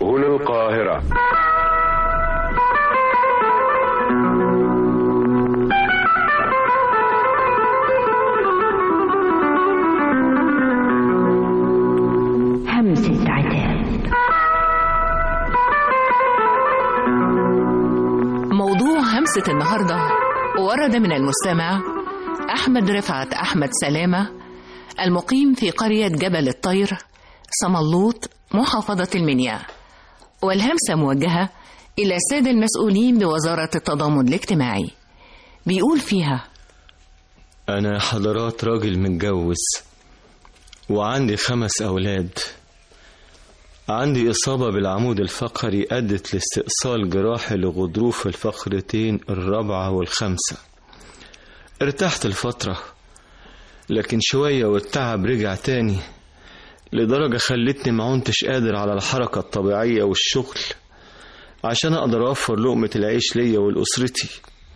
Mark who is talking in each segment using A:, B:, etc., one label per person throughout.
A: هنا القاهرة
B: همسة عتاب
C: موضوع همسة النهاردة ورد من المستمع أحمد رفعت أحمد سلامة المقيم في قرية جبل الطير صملوط محافظة المنيا والهمسة موجهة إلى السادة المسؤولين بوزارة التضامن الاجتماعي بيقول فيها
D: أنا حضرات راجل متجوز وعندي خمس أولاد عندي إصابة بالعمود الفقري أدت لاستئصال جراحي لغضروف الفقرتين الرابعة والخامسة ارتحت الفترة لكن شوية والتعب رجع تاني لدرجة خلتني معونتش قادر على الحركة الطبيعية والشغل عشان أقدر أوفر لقمة العيش ليا ولأسرتي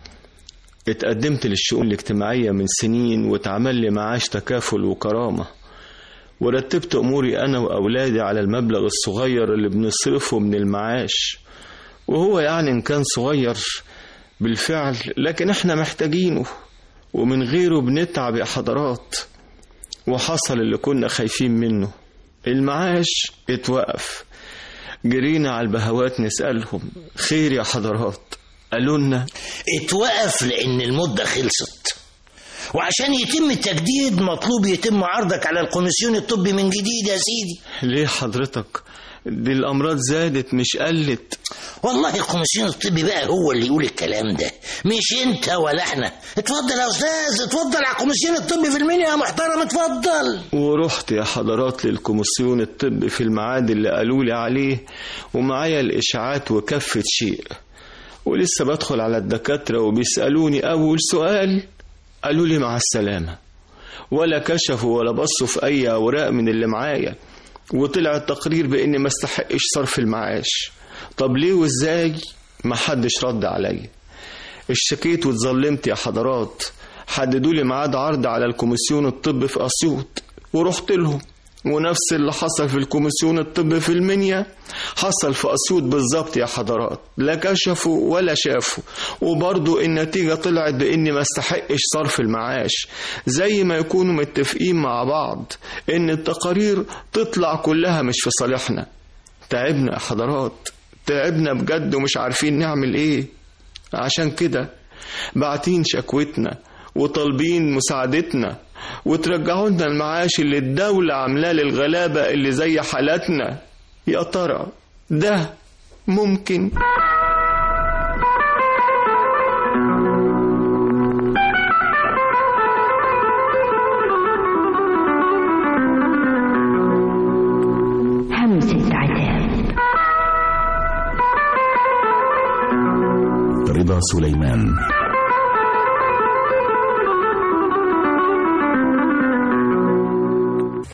D: اتقدمت للشؤون الاجتماعية من سنين واتعمل لي معاش تكافل وكرامة ورتبت أموري أنا وأولادي على المبلغ الصغير اللي بنصرفه من المعاش وهو يعني إن كان صغير بالفعل لكن إحنا محتاجينه ومن غيره بنتعب يا حضرات وحصل اللي كنا خايفين منه المعاش اتوقف جرينا على البهوات نسألهم خير يا حضرات قالوا لنا
E: اتوقف لان المدة خلصت وعشان يتم التجديد مطلوب يتم عرضك على الكوميسيون الطبي من جديد يا سيدي
D: ليه حضرتك دي الأمراض زادت مش قلت
E: والله الكوميسيون الطبي بقى هو اللي يقول الكلام ده مش انت ولا احنا اتفضل يا استاذ اتفضل على الكوميسيون الطبي في المنيا يا محترم اتفضل
D: ورحت يا حضرات للكوميسيون الطبي في الميعاد اللي قالوا لي عليه ومعايا الإشاعات وكفة شيء ولسه بدخل على الدكاترة وبيسألوني أول سؤال قالوا لي مع السلامة ولا كشفوا ولا بصوا في أي أوراق من اللي معايا وطلع التقرير بإني ما استحقش صرف المعاش طب ليه وإزاي ما حدش رد عليا اشتكيت واتظلمت يا حضرات حددوا لي ميعاد عرض على الكوميسيون الطبي في أسيوط ورحت لهم ونفس اللي حصل في الكوميسيون الطبي في المنيا حصل في أسيوط بالظبط يا حضرات لا كشفوا ولا شافوا وبرضو النتيجة طلعت بإني ما استحقش صرف المعاش زي ما يكونوا متفقين مع بعض إن التقارير تطلع كلها مش في صالحنا تعبنا يا حضرات تعبنا بجد ومش عارفين نعمل إيه عشان كده باعتين شكوتنا وطالبين مساعدتنا وترجعوا لنا المعاش اللي الدولة عاملاه للغلابة اللي زي حالاتنا يا ترى ده ممكن
B: همسة عتاب
F: رضا سليمان